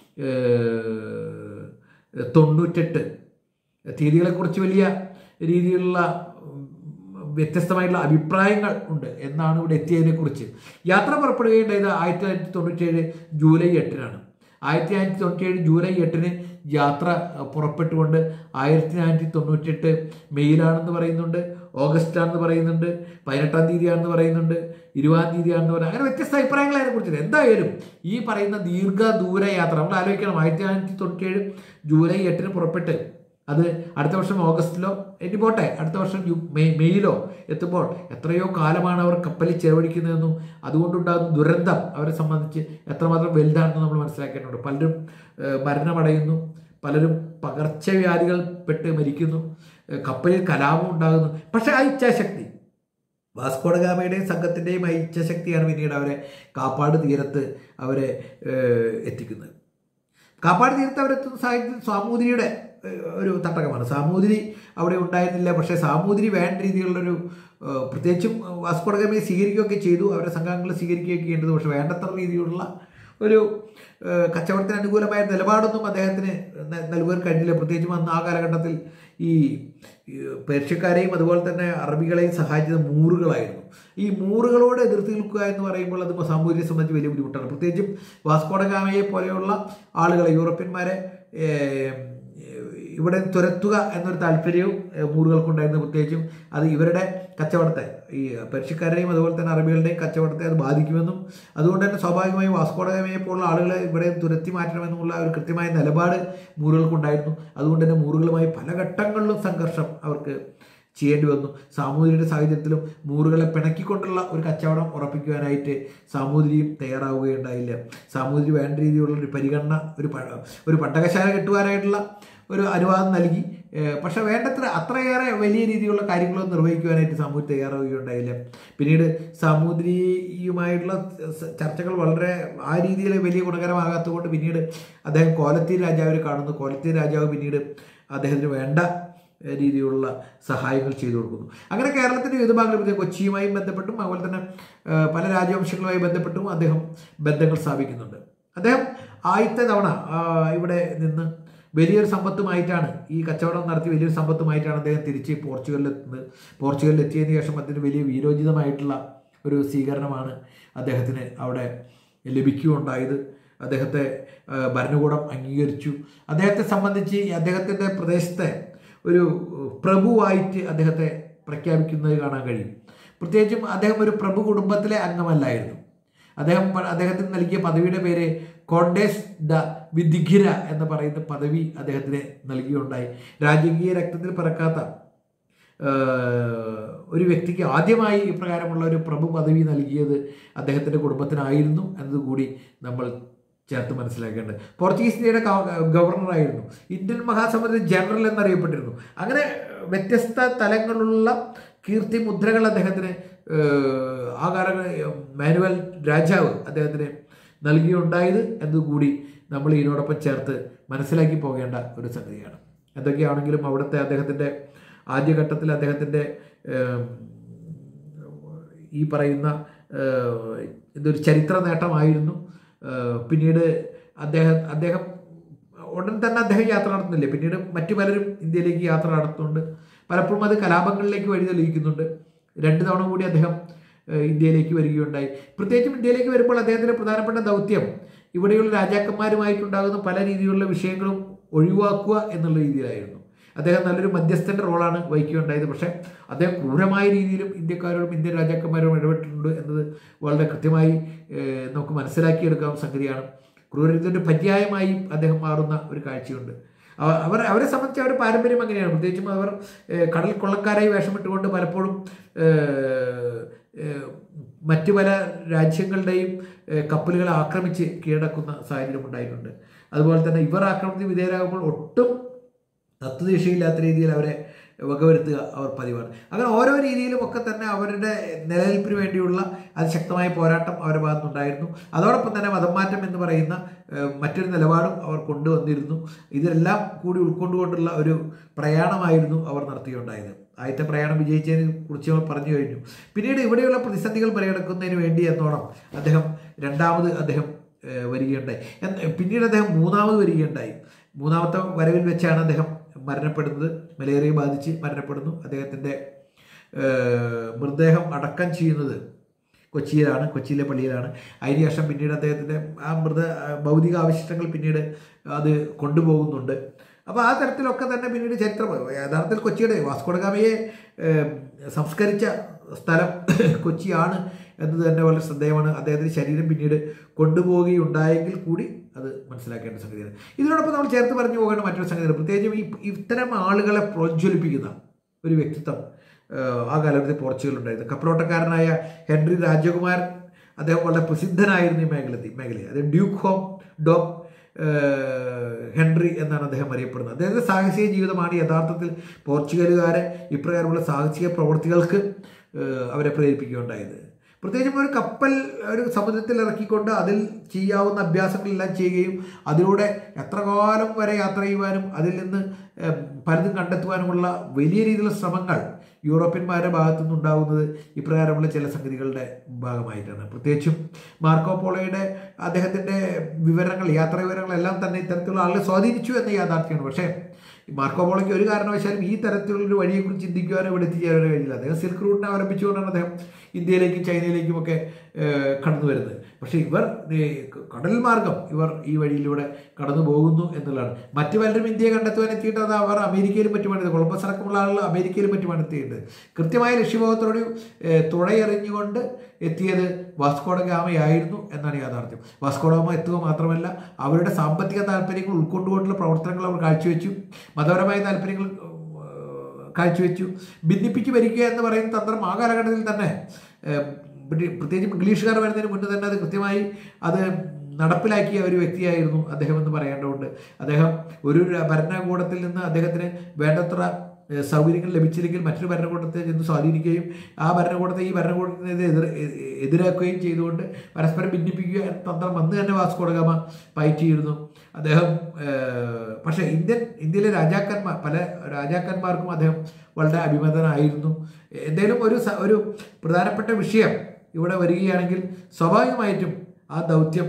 ഏഹ്, തൊണ്ണൂറ്റെട്ട് തീയതികളെക്കുറിച്ച് വലിയ രീതിയിലുള്ള ഉം, വ്യത്യസ്തമായിട്ടുള്ള അഭിപ്രായങ്ങൾ ഉണ്ട് എന്നാണ് ഇവിടെ എത്തിയതിനെക്കുറിച്ച് യാത്ര പുറപ്പെടുകയുണ്ടായത് ആയിരത്തി തൊള്ളായിരത്തി തൊണ്ണൂറ്റേഴ് ജൂലൈ എട്ടിനാണ് ആയിരത്തി തൊള്ളായിരത്തി തൊണ്ണൂറ്റേഴ് ജൂലൈ എട്ടിന് യാത്ര അഹ്, പുറപ്പെട്ടുകൊണ്ട് ആയിരത്തി നാനൂറ്റി തൊണ്ണൂറ്റെട്ട് മെയ്യിലാണെന്ന് പറയുന്നുണ്ട് ഓഗസ്റ്റിലാണെന്ന് പറയുന്നുണ്ട് പതിനെട്ടാം തീയതിയാണെന്ന് പറയുന്നുണ്ട് ഇരുപതാം തീയതിയാണെന്ന് പറയുന്നത് അങ്ങനെ വ്യത്യസ്ത അഭിപ്രായങ്ങൾ അതിനെക്കുറിച്ച് എന്തായാലും ഈ പറയുന്ന ദീർഘദൂര യാത്ര നമ്മൾ ആലോചിക്കണം ആയിരത്തി നാനൂറ്റി തൊണ്ണൂറ്റേഴ് ജൂലൈ എട്ടിന് പുറപ്പെട്ട് അത് അടുത്ത വർഷം ഓഗസ്റ്റിലോ ഇനി പോട്ടെ അടുത്ത വർഷം യു- മെയ് മെയ്യിലോ എത്തുമ്പോൾ എത്രയോ കാലമാണ് അവർ കപ്പലിൽ ചെലവഴിക്കുന്നതെന്നും അതുകൊണ്ടുണ്ടാകുന്ന ദുരന്തം അവരെ സംബന്ധിച്ച് എത്രമാത്രം വലുതാണെന്ന് നമ്മൾ മനസ്സിലാക്കേണ്ടതുണ്ട് പലരും ഏഹ്, മരണമടയുന്നു പലരും പകർച്ചവ്യാധികൾ പെട്ട് മരിക്കുന്നു ഏഹ്, കപ്പലിൽ കലാപം ഉണ്ടാകുന്നു പക്ഷേ ആ ഇച്ഛാശക്തി വാസ്കോഡ ഗാമയുടെയും സംഘത്തിൻ്റെയും ആ ഇച്ഛാശക്തിയാണ് പിന്നീട് അവരെ കാപ്പാട് തീരത്ത് അവരെ ഏഹ്, എത്തിക്കുന്നത് കാപ്പാട് തീരത്ത് അവരെത്തുന്ന സാഹചര്യത്തിൽ സാമൂതിരിയുടെ ഏഹ്, ഒരു തട്ടകമാണ് സാമൂതിരി അവിടെ ഉണ്ടായിരുന്നില്ല പക്ഷേ സാമൂതിരി വേണ്ട രീതിയിലുള്ളൊരു ഏഹ്, പ്രത്യേകിച്ചും വാസ്കോഡ ഗാമയെ സ്വീകരിക്കുകയൊക്കെ ചെയ്തു അവരുടെ സംഘങ്ങൾ സ്വീകരിക്കുകയൊക്കെ ചെയ്യേണ്ടത് പക്ഷേ വേണ്ടത്ര രീതിയിലുള്ള ഒരു ഏഹ്, കച്ചവടത്തിന് അനുകൂലമായ നിലപാടൊന്നും അദ്ദേഹത്തിന് ന- നൽകുവാൻ കഴിഞ്ഞില്ല പ്രത്യേകിച്ചും അന്ന് ആ കാലഘട്ടത്തിൽ ഈ ഈ പേർഷ്യക്കാരെയും അതുപോലെ തന്നെ അറബികളെയും സഹായിച്ചത് മൂറുകളായിരുന്നു ഈ മൂറുകളോട് എതിർത്ത് നിൽക്കുക എന്ന് പറയുമ്പോൾ അത് സാമൂഹിക സംബന്ധിച്ച് വലിയ ബുദ്ധിമുട്ടാണ് പ്രത്യേകിച്ചും വാസ്കോഡഗാമയെ പോലെയുള്ള ആളുകളെ യൂറോപ്യന്മാരെ ഏഹ്, ഇവിടെ തുരത്തുക എന്നൊരു താല്പര്യവും ഏഹ്, മൂറുകൾക്കുണ്ടായിരുന്നു പ്രത്യേകിച്ചും അത് ഇവരുടെ കച്ചവടത്തെ ഈ പേർഷ്യക്കാരുടെയും അതുപോലെ തന്നെ അറബികളുടെയും കച്ചവടത്തെ അത് ബാധിക്കുമെന്നും അതുകൊണ്ട് തന്നെ സ്വാഭാവികമായും വാസ്കോഡഗാമയെ പോലുള്ള ആളുകളെ ഇവിടെ തുരത്തി മാറ്റണമെന്നുള്ള ഒരു കൃത്യമായ നിലപാട് മൂറുകൾക്കുണ്ടായിരുന്നു അതുകൊണ്ട് തന്നെ മൂറുകളുമായി പല ഘട്ടങ്ങളിലും സംഘർഷം അവർക്ക് ചെയ്യേണ്ടി വന്നു സാമൂതിരിയുടെ സാഹചര്യത്തിലും മൂറുകളെ പിണക്കിക്കൊണ്ടുള്ള ഒരു കച്ചവടം ഉറപ്പിക്കുവാനായിട്ട് സാമൂതിരിയും തയ്യാറാവുകയുണ്ടായില്ല സാമൂതിരി വേണ്ട രീതിയിലുള്ള ഒരു പരിഗണന ഒരു പ- ഒരു പണ്ടകശാല കെട്ടുവാനായിട്ടുള്ള ഒരു അനുവാദം നൽകി ഏഹ് പക്ഷെ വേണ്ടത്ര അത്രയേറെ വലിയ രീതിയിലുള്ള കാര്യങ്ങളൊന്നും നിർവഹിക്കുവാനായിട്ട് സാമൂതിരി തയ്യാറാവുകയുണ്ടായില്ല പിന്നീട് സാമൂതിരിയുമായിട്ടുള്ള സ- ചർച്ചകൾ വളരെ ആ രീതിയിൽ വലിയ ഗുണകരമാകാത്തതുകൊണ്ട് പിന്നീട് അദ്ദേഹം കോലത്തീർ രാജാവിനെ കാണുന്നു കോലത്തീർ രാജാവ് പിന്നീട് അദ്ദേഹത്തിന് വേണ്ട ഏഹ് രീതിയിലുള്ള സഹായങ്ങൾ ചെയ്തു കൊടുക്കുന്നു അങ്ങനെ കേരളത്തിൻ്റെ വിവിധ ഭാഗങ്ങളിൽ പ്രത്യേകം കൊച്ചിയുമായും ബന്ധപ്പെട്ടും അതുപോലെ തന്നെ ഏഹ് പല രാജവംശങ്ങളുമായി ബന്ധപ്പെട്ടും അദ്ദേഹം ബന്ധങ്ങൾ സ്ഥാപിക്കുന്നുണ്ട് അദ്ദേഹം ആദ്യത്തെ തവണ ആ, ഇവിടെ നിന്ന് വലിയൊരു സമ്പത്തുമായിട്ടാണ് ഈ കച്ചവടം നടത്തി വലിയൊരു സമ്പത്തുമായിട്ടാണ് അദ്ദേഹം തിരിച്ച് പോർച്ചുഗലിൽ എത്തുന്നത് പോർച്ചുഗലിൽ എത്തിയതിന് ശേഷം അതിന് വലിയ വീരോചിതമായിട്ടുള്ള ഒരു സ്വീകരണമാണ് അദ്ദേഹത്തിന് അവിടെ ലഭിക്കുകയുണ്ടായത് അദ്ദേഹത്തെ ആ, ഭരണകൂടം അംഗീകരിച്ചു അദ്ദേഹത്തെ സംബന്ധിച്ച് അദ്ദേഹത്തിൻ്റെ പ്രദേശത്തെ ഒരു പ്രഭുവായിട്ട് അദ്ദേഹത്തെ പ്രഖ്യാപിക്കുന്നത് കാണാൻ കഴിയും പ്രത്യേകിച്ചും അദ്ദേഹം ഒരു പ്രഭു കുടുംബത്തിലെ അംഗമല്ലായിരുന്നു അദ്ദേഹം പ- അദ്ദേഹത്തിന് നൽകിയ പദവിയുടെ പേര് കോണ്ടേസ് ദ വിധിഖിര എന്ന് പറയുന്ന പദവി അദ്ദേഹത്തിന് നൽകിയുണ്ടായി രാജകീയ രക്തത്തിൽ പിറക്കാത്ത ഏഹ്, ഒരു വ്യക്തിക്ക് ആദ്യമായി ഇപ്രകാരമുള്ള ഒരു പ്രഭു പദവി നൽകിയത് അദ്ദേഹത്തിൻ്റെ കുടുംബത്തിനായിരുന്നു എന്നതുകൂടി നമ്മൾ ചേർത്ത് മനസ്സിലാക്കേണ്ടത് പോർച്ചുഗീസ് ഇന്ത്യയുടെ ഗവ- ഗവർണറായിരുന്നു ഇന്ത്യൻ മഹാസമുദ്ര ജനറൽ എന്നറിയപ്പെട്ടിരുന്നു അങ്ങനെ വ്യത്യസ്ത തലങ്ങളുള്ള കീർത്തി മുദ്രകൾ അദ്ദേഹത്തിന് ഏഹ്, ആ കാലങ്ങളിൽ മാനുവൽ രാജാവ് അദ്ദേഹത്തിന് നൽകിയുണ്ടായത് എന്നതുകൂടി നമ്മൾ ഇതിനോടൊപ്പം ചേർത്ത് മനസ്സിലാക്കി പോകേണ്ട ഒരു സംഗതിയാണ് എന്തൊക്കെയാണെങ്കിലും അവിടുത്തെ അദ്ദേഹത്തിൻ്റെ ആദ്യഘട്ടത്തിൽ അദ്ദേഹത്തിൻ്റെ ഏഹ്, ഈ പറയുന്ന ഏഹ്, ഇതൊരു ചരിത്ര നേട്ടമായിരുന്നു ഏഹ്, പിന്നീട് അദ്ദേഹം അദ്ദേഹം ഉടൻ തന്നെ അദ്ദേഹം യാത്ര നടത്തുന്നില്ലേ പിന്നീട് മറ്റു പലരും ഇന്ത്യയിലേക്ക് യാത്ര നടത്തുന്നുണ്ട് പലപ്പോഴും അത് കലാപങ്ങളിലേക്ക് വഴി തെളിയിക്കുന്നുണ്ട് രണ്ട് തവണ കൂടി അദ്ദേഹം ഏഹ്, ഇന്ത്യയിലേക്ക് വരികയുണ്ടായി പ്രത്യേകിച്ചും ഇന്ത്യയിലേക്ക് വരുമ്പോൾ അദ്ദേഹത്തിൻ്റെ പ്രധാനപ്പെട്ട ദൗത്യം ഇവിടെയുള്ള രാജാക്കന്മാരുമായിട്ടുണ്ടാകുന്ന പല രീതിയിലുള്ള വിഷയങ്ങളും ഒഴിവാക്കുക എന്നുള്ള രീതിയിലായിരുന്നു അദ്ദേഹം നല്ലൊരു മധ്യസ്ഥൻ്റെ റോളാണ് വഹിക്കുകയുണ്ടായത് പക്ഷേ അദ്ദേഹം ക്രൂരമായ രീതിയിലും ഇന്ത്യക്കാരോടും ഇന്ത്യൻ രാജാക്കന്മാരോടും ഇടപെട്ടിട്ടുണ്ട് എന്നത് വളരെ കൃത്യമായി ഏഹ്, നമുക്ക് മനസ്സിലാക്കിയെടുക്കാവുന്ന സംഗതിയാണ് ക്രൂരത്തിൻ്റെ പര്യായമായി അദ്ദേഹം മാറുന്ന ഒരു കാഴ്ചയുണ്ട് അവ- അവർ അവരെ സംബന്ധിച്ച് അവരുടെ പാരമ്പര്യം അങ്ങനെയാണ് പ്രത്യേകിച്ചും അവർ ഏഹ്, കടൽ കൊള്ളക്കാരായി വേഷമിട്ടുകൊണ്ട് പലപ്പോഴും ഏഹ്, ഏഹ്, മറ്റു പല രാജ്യങ്ങളുടെയും ഏഹ്, കപ്പലുകളെ ആക്രമിച്ച് കീഴടക്കുന്ന സാഹചര്യം ഉണ്ടായിട്ടുണ്ട് അതുപോലെ തന്നെ ഇവർ ആക്രമണത്തിന് വിധേയരാകുമ്പോൾ ഒട്ടും തത്വദീക്ഷയില്ലാത്ത രീതിയിൽ അവരെ വകവരുത്തുക അവർ പതിവാണ് അങ്ങനെ ഓരോ രീതിയിലും ഒക്കെ തന്നെ അവരുടെ നിലനിൽപ്പിന് വേണ്ടിയുള്ള അതിശക്തമായ പോരാട്ടം അവരുടെ ഭാഗത്തുനിന്നുണ്ടായിരുന്നു അതോടൊപ്പം തന്നെ മതമാറ്റം എന്ന് പറയുന്ന ഏഹ്, മറ്റൊരു നിലപാടും അവർ കൊണ്ടുവന്നിരുന്നു ഇതെല്ലാം കൂടി ഉൾക്കൊണ്ടുകൊണ്ടുള്ള ഒരു പ്രയാണമായിരുന്നു അവർ നടത്തിയുണ്ടായത് ആദ്യത്തെ പ്രയാണം വിജയിച്ചതിനെ കുറിച്ച് അവർ പറഞ്ഞു കഴിഞ്ഞു പിന്നീട് ഇവിടെയുള്ള പ്രതിസന്ധികൾ മറികടക്കുന്നതിന് വേണ്ടി എന്നോണം അദ്ദേഹം രണ്ടാമത് അദ്ദേഹം ഏഹ്, വരികയുണ്ടായി എന്ന് പിന്നീട് അദ്ദേഹം മൂന്നാമത് വരികയുണ്ടായി മൂന്നാമത്തെ വരവിൽ വെച്ചാണ് അദ്ദേഹം മരണപ്പെടുന്നത് മലേറിയ ബാധിച്ച് മരണപ്പെടുന്നു അദ്ദേഹത്തിൻ്റെ ഏഹ്, മൃതദേഹം അടക്കം ചെയ്യുന്നത് കൊച്ചിയിലാണ് കൊച്ചിയിലെ പള്ളിയിലാണ് അതിനുശേഷം പിന്നീട് അദ്ദേഹത്തിൻ്റെ ആ മൃത ഭൗതിക അവശിഷ്ടങ്ങൾ പിന്നീട് അത് കൊണ്ടുപോകുന്നുണ്ട് അപ്പോൾ ആ തരത്തിലൊക്കെ തന്നെ പിന്നീട് ചരിത്രം യഥാർത്ഥത്തിൽ കൊച്ചിയുടെ വാസ്കോഡഗാമയെ ഏഹ്, സംസ്കരിച്ച സ്ഥലം കൊച്ചിയാണ് എന്നത് തന്നെ വളരെ ശ്രദ്ധേയമാണ് അദ്ദേഹത്തിൻ്റെ ശരീരം പിന്നീട് കൊണ്ടുപോവുകയുണ്ടായെങ്കിൽ കൂടി അത് മനസ്സിലാക്കേണ്ട സംഗതിയാണ് ഇതിനോടൊപ്പം നമ്മൾ ചേർത്ത് പറഞ്ഞു പോകേണ്ട മറ്റൊരു സംഗതിയാണ് പ്രത്യേകിച്ചും ഈ ഇത്തരം ആളുകളെ പ്രോജ്വലിപ്പിക്കുന്ന ഒരു വ്യക്തിത്വം ഏഹ്, ആ കാലഘട്ടത്തിൽ പോർച്ചുഗലുണ്ടായിരുന്നു കപ്പലോട്ടക്കാരനായ ഹെൻറി രാജകുമാർ അദ്ദേഹം വളരെ പ്രസിദ്ധനായിരുന്നു ഈ മേഖലത്തിൽ മേഖലയിൽ അത് ഡ്യൂക്ക് ഹോം ഡോം ഏഹ്, ഹെൻറി എന്നാണ് അദ്ദേഹം അറിയപ്പെടുന്നത് അദ്ദേഹത്തിൻ്റെ സാഹസിക ജീവിതമാണ് യഥാർത്ഥത്തിൽ പോർച്ചുഗലുകാരെ ഇപ്രകാരമുള്ള സാഹസിക പ്രവൃത്തികൾക്ക് ഏഹ്, അവരെ പ്രേരിപ്പിക്കുകയുണ്ടായത് പ്രത്യേകിച്ചും ഒരു കപ്പൽ ഒരു സമുദ്രത്തിൽ ഇറക്കിക്കൊണ്ട് അതിൽ ചെയ്യാവുന്ന അഭ്യാസങ്ങളെല്ലാം ചെയ്യുകയും അതിലൂടെ എത്ര കാലം വരെ യാത്ര ചെയ്യുവാനും അതിൽ നിന്ന് ഏഹ്, പലതും കണ്ടെത്തുവാനുമുള്ള വലിയ രീതിയിലുള്ള ശ്രമങ്ങൾ യൂറോപ്യന്മാരുടെ ഭാഗത്തു നിന്നുണ്ടാകുന്നത് ഇപ്രകാരമുള്ള ചില സംഗതികളുടെ ഭാഗമായിട്ടാണ് പ്രത്യേകിച്ചും മാർക്കോ പോളോയുടെ അദ്ദേഹത്തിൻ്റെ വിവരങ്ങൾ യാത്രാ വിവരങ്ങളെല്ലാം തന്നെ ഇത്തരത്തിലുള്ള ആളുകളെ സ്വാധീനിച്ചു എന്ന യാഥാർത്ഥ്യമാണ് പക്ഷേ ഈ മാർക്കോ പോളോയ്ക്ക് ഒരു കാരണവശാലും ഈ തരത്തിലുള്ളൊരു വഴിയെക്കുറിച്ച് ചിന്തിക്കുവാനോ ഇവിടെ എത്തിച്ചേരാനോ കഴിഞ്ഞില്ല അദ്ദേഹം സിൽക്ക് റൂട്ടിനെ അവലംബിച്ചുകൊണ്ടാണ് അദ്ദേഹം ഇന്ത്യയിലേക്കും ചൈനയിലേക്കും ഒക്കെ ഏഹ്, കടന്നു വരുന്നത് പക്ഷേ ഇവർ ഈ കടൽ മാർഗം ഇവർ ഈ വഴിയിലൂടെ കടന്നു പോകുന്നു എന്നുള്ളതാണ് മറ്റു പലരും ഇന്ത്യയെ കണ്ടെത്തുവാൻ എത്തിയിട്ട് അത് അവർ അമേരിക്കയിലും മറ്റുമാണ് എത്തിയത് കൊളംബസ് അടക്കമുള്ള ആളുകൾ അമേരിക്കയിലും മറ്റുമാണ് എത്തിയത് കൃത്യമായ ലക്ഷ്യബോധത്തോട് ഏഹ്, തുഴയെറിഞ്ഞുകൊണ്ട് എത്തിയത് വാസ്കോഡ ഗാമയായിരുന്നു എന്നാണ് യാഥാർത്ഥ്യം വാസ്കോഡ ഗാമ എത്തുക മാത്രമല്ല അവരുടെ സാമ്പത്തിക താല്പര്യങ്ങൾ ഉൾക്കൊണ്ടുകൊണ്ടുള്ള പ്രവർത്തനങ്ങൾ അവർ കാഴ്ചവെച്ചു മതപരമായ താല്പര്യങ്ങൾ ഏഹ്, കാഴ്ചവെച്ചു ഭിന്നിപ്പിച്ച് ഭരിക്കുക എന്ന് പറയുന്ന തന്ത്രം ആ കാലഘട്ടത്തിൽ തന്നെ ഏഹ്, ബ്രി- പ്രത്യേകിച്ച് ഇംഗ്ലീഷുകാർ വരുന്നതിന് മുന്നേ തന്നെ അത് കൃത്യമായി അത് നടപ്പിലാക്കിയ ഒരു വ്യക്തിയായിരുന്നു അദ്ദേഹം എന്ന് പറയേണ്ടതുണ്ട് അദ്ദേഹം ഒരു ര- ഭരണകൂടത്തിൽ നിന്ന് അദ്ദേഹത്തിന് വേണ്ടത്ര ഏഹ്, സൗകര്യങ്ങൾ ലഭിച്ചില്ലെങ്കിൽ മറ്റൊരു ഭരണകൂടത്തെ ചെന്ന് സ്വാധീനിക്കുകയും ആ ഭരണകൂടത്തെ ഈ ഭരണകൂടത്തിനെതിരെ എതിർ എ- എതിരാക്കുകയും ചെയ്തുകൊണ്ട് പരസ്പരം ഭിന്നിപ്പിക്കുക എന്ന തന്ത്രം അന്ന് തന്നെ വാസ്കോഡഗാമ പയറ്റിയിരുന്നു അദ്ദേഹം ഏഹ്, പക്ഷേ ഇന്ത്യൻ ഇന്ത്യയിലെ രാജാക്കന്മാർ പല രാജാക്കന്മാർക്കും അദ്ദേഹം വളരെ അഭിമതനായിരുന്നു എന്തെങ്കിലും ഒരു സ- ഒരു പ്രധാനപ്പെട്ട വിഷയം ഇവിടെ വരികയാണെങ്കിൽ സ്വാഭാവികമായിട്ടും ആ ദൗത്യം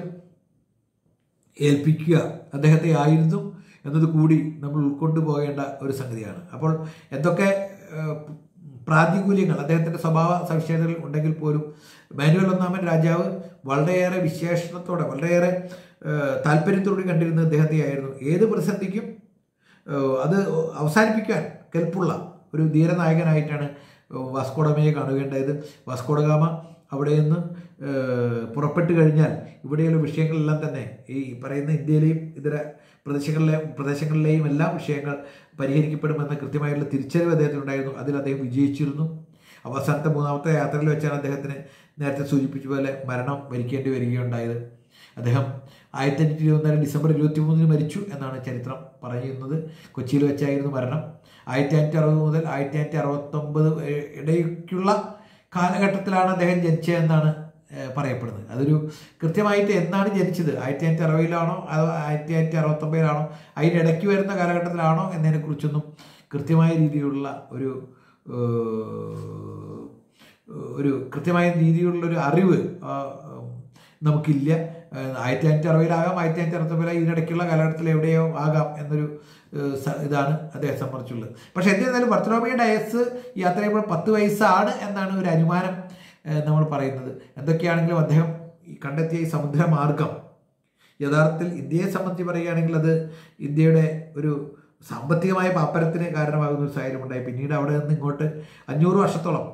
ഏൽപ്പിക്കുക അദ്ദേഹത്തെ ആയിരുന്നു എന്നത് കൂടി നമ്മൾ ഉൾക്കൊണ്ടു പോകേണ്ട ഒരു സംഗതിയാണ് അപ്പോൾ എന്തൊക്കെ ഏഹ്, പ്രാതികൂല്യങ്ങൾ അദ്ദേഹത്തിൻ്റെ സ്വഭാവ സവിശേഷതകൾ ഉണ്ടെങ്കിൽ പോലും മാനുവൽ ഒന്നാമൻ രാജാവ് വളരെയേറെ വിശേഷണത്തോടെ വളരെയേറെ ഏഹ്, താല്പര്യത്തോടെ കണ്ടിരുന്ന അദ്ദേഹത്തെ ആയിരുന്നു ഏത് പ്രതിസന്ധിക്കും ഏഹ്, അത് അവസാനിപ്പിക്കാൻ കെൽപ്പുള്ള ഒരു ധീരനായകനായിട്ടാണ് വാസ്കോഡമയെ കാണുകയുണ്ടായത് വാസ്കോഡഗാമ അവിടെ നിന്ന് ഏഹ്, പുറപ്പെട്ട് കഴിഞ്ഞാൽ ഇവിടെയുള്ള വിഷയങ്ങളെല്ലാം തന്നെ ഈ പറയുന്ന ഇന്ത്യയിലെയും ഇതര പ്രദേശങ്ങളിലെ പ്രദേശങ്ങളിലെയും എല്ലാ വിഷയങ്ങൾ പരിഹരിക്കപ്പെടുമെന്ന കൃത്യമായുള്ള തിരിച്ചറിവ് അദ്ദേഹത്തിനുണ്ടായിരുന്നു അതിൽ അദ്ദേഹം വിജയിച്ചിരുന്നു അവസാനത്തെ മൂന്നാമത്തെ യാത്രയിൽ വെച്ചാണ് അദ്ദേഹത്തിന് നേരത്തെ സൂചിപ്പിച്ച പോലെ മരണം വരിക്കേണ്ടി വരികയുണ്ടായത് അദ്ദേഹം ആയിരത്തി അഞ്ഞൂറ്റി ഇരുപത്തിനാല് ഡിസംബർ ഇരുപത്തി മൂന്നിന് മരിച്ചു എന്നാണ് ചരിത്രം പറയുന്നത് കൊച്ചിയിൽ വെച്ചായിരുന്നു മരണം ആയിരത്തി അഞ്ഞൂറ്റി അറുപത് മുതൽ ആയിരത്തി അഞ്ഞൂറ്റി അറുപത്തൊമ്പത് ഇടയ്ക്കുള്ള കാലഘട്ടത്തിലാണ് അദ്ദേഹം ജനിച്ചതെന്നാണ് ഏഹ്, പറയപ്പെടുന്നത് അതൊരു കൃത്യമായിട്ട് എന്നാണ് ജനിച്ചത് ആയിരത്തി അഞ്ഞൂറ്റി അറുപതിലാണോ അതോ ആയിരത്തി അഞ്ഞൂറ്റി അറുപത്തൊമ്പതിലാണോ അതിനിടയ്ക്ക് വരുന്ന കാലഘട്ടത്തിലാണോ എന്നതിനെക്കുറിച്ചൊന്നും കൃത്യമായ രീതിയിലുള്ള ഒരു ഏഹ്, ഒരു കൃത്യമായ രീതിയിലുള്ളൊരു അറിവ് ആ, ഉം, നമുക്കില്ല ഏഹ്, ആയിരത്തി അഞ്ഞൂറ്റി അറുപതിലാകാം ആയിരത്തി അഞ്ഞൂറ്റി അറുപത്തൊമ്പതിലായി ഇതിനിടയ്ക്കുള്ള കാലഘട്ടത്തിൽ എവിടെയോ ആകാം എന്നൊരു ഏഹ്, സ- ഇതാണ് അദ്ദേഹത്തെ സംബന്ധിച്ചുള്ളത് പക്ഷെ എന്നിരുന്നാലും ബർത്തലോമിയ ഡയസ് യാത്ര ചെയ്യുമ്പോൾ പത്ത് വയസ്സാണ് എന്നാണ് ഒരു അനുമാനം ഏഹ്, നമ്മൾ പറയുന്നത് എന്തൊക്കെയാണെങ്കിലും അദ്ദേഹം ഈ കണ്ടെത്തിയ ഈ സമുദ്രമാർഗം യഥാർത്ഥത്തിൽ ഇന്ത്യയെ സംബന്ധിച്ച് പറയുകയാണെങ്കിൽ അത് ഇന്ത്യയുടെ ഒരു സാമ്പത്തികമായ പാപ്പരത്തിന് കാരണമാകുന്ന ഒരു സാഹചര്യം ഉണ്ടായി പിന്നീട് അവിടെ നിന്ന് ഇങ്ങോട്ട് അഞ്ഞൂറ് വർഷത്തോളം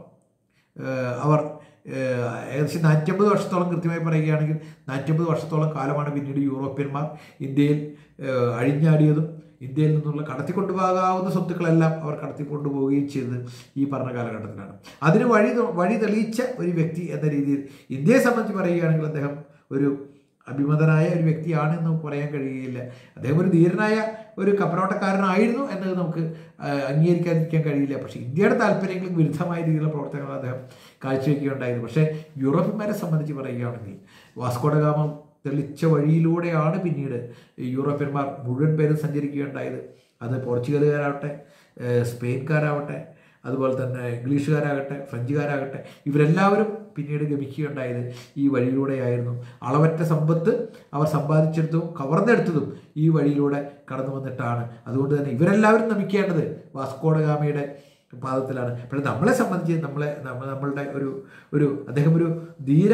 ഏഹ്, അവർ ഏഹ്, ഏകദേശം നാറ്റമ്പത് വർഷത്തോളം കൃത്യമായി പറയുകയാണെങ്കിൽ നാറ്റമ്പത് വർഷത്തോളം കാലമാണ് പിന്നീട് യൂറോപ്യന്മാർ ഇന്ത്യയിൽ ഏഹ്, അഴിഞ്ഞാടിയതും ഇന്ത്യയിൽ നിന്നുള്ള കടത്തിക്കൊണ്ടുപോകാവുന്ന സ്വത്തുക്കളെല്ലാം അവർ കടത്തിക്കൊണ്ടുപോവുകയും ചെയ്തത് ഈ പറഞ്ഞ കാലഘട്ടത്തിലാണ് അതിന് വഴി വഴി തെളിയിച്ച ഒരു വ്യക്തി എന്ന രീതിയിൽ ഇന്ത്യയെ സംബന്ധിച്ച് പറയുകയാണെങ്കിൽ അദ്ദേഹം ഒരു അഭിമതനായ ഒരു വ്യക്തിയാണ് എന്ന് നമുക്ക് പറയാൻ കഴിയുകയില്ല അദ്ദേഹം ഒരു ധീരനായ ഒരു കപ്പലോട്ടക്കാരനായിരുന്നു എന്നത് നമുക്ക് ആ, അംഗീകരിക്കാതിരിക്കാൻ കഴിയില്ല പക്ഷേ ഇന്ത്യയുടെ താല്പര്യങ്ങൾക്ക് വിരുദ്ധമായ രീതിയിലുള്ള പ്രവർത്തനങ്ങൾ അദ്ദേഹം കാഴ്ചവെക്കുകയുണ്ടായിരുന്നു പക്ഷേ യൂറോപ്യന്മാരെ സംബന്ധിച്ച് പറയുകയാണെങ്കിൽ വാസ്കോഡഗാമ തെളിച്ച വഴിയിലൂടെയാണ് പിന്നീട് ഈ യൂറോപ്യന്മാർ മുഴുവൻ പേരും സഞ്ചരിക്കുകയുണ്ടായത് അത് പോർച്ചുഗലുകാരാവട്ടെ ഏഹ് സ്പെയിൻകാരാവട്ടെ അതുപോലെ തന്നെ ഇംഗ്ലീഷുകാരാകട്ടെ ഫ്രഞ്ചുകാരാകട്ടെ ഇവരെല്ലാവരും പിന്നീട് ഗമിക്കുകയുണ്ടായത് ഈ വഴിയിലൂടെയായിരുന്നു അളവറ്റ സമ്പത്ത് അവർ സമ്പാദിച്ചെടുത്തതും കവർന്നെടുത്തതും ഈ വഴിയിലൂടെ കടന്നു വന്നിട്ടാണ് അതുകൊണ്ട് തന്നെ ഇവരെല്ലാവരും നമിക്കേണ്ടത് വാസ്കോഡഗാമയുടെ പാദത്തിലാണ് പക്ഷേ നമ്മളെ സംബന്ധിച്ച് നമ്മളെ നമ്മ നമ്മളുടെ ഒരു ഒരു അദ്ദേഹം ഒരു ധീര